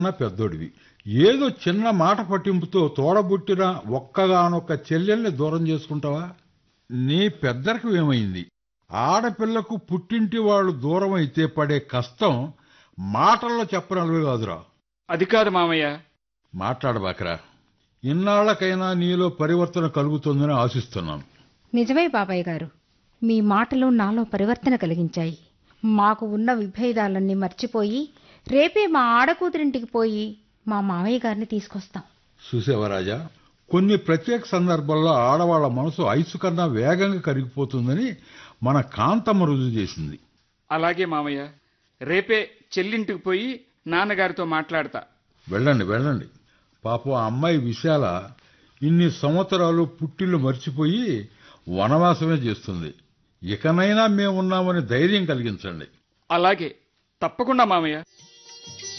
నా పెద్దోడివి ఏదో చిన్న మాట పట్టింపుతో తోడబుట్టిన ఒక్కగానొక్క చెల్లెల్ని దూరం చేసుకుంటావా నీ పెద్దరికి ఏమైంది ఆడపిల్లకు పుట్టింటి వాళ్ళు దూరం అయితే పడే కష్టం మాటల్లో చెప్పనలవే కాదురా అది కాదు మామయ్య మాట్లాడబాకరా ఇన్నాళ్లకైనా నీలో పరివర్తన కలుగుతుందని ఆశిస్తున్నాను నిజమే బాబాయ్ గారు మీ మాటలు నాలో పరివర్తన కలిగించాయి మాకు ఉన్న విభేదాలన్నీ మర్చిపోయి రేపే మా ఆడకూతురింటికి పోయి మా మామయ్య గారిని తీసుకొస్తాం చూసేవరాజా కొన్ని ప్రత్యేక సందర్భాల్లో ఆడవాళ్ల మనసు ఐసు కన్నా వేగంగా కరిగిపోతుందని మన కాంతమ్మ రుజువు చేసింది అలాగే మామయ్య రేపే చెల్లింటికి పోయి నాన్నగారితో మాట్లాడతా వెళ్ళండి వెళ్ళండి పాపం ఆ అమ్మాయి విశాల ఇన్ని సంవత్సరాలు పుట్టిల్లు మర్చిపోయి వనవాసమే చేస్తుంది ఇకనైనా మేమున్నామని ధైర్యం కలిగించండి అలాగే తప్పకుండా మామయ్య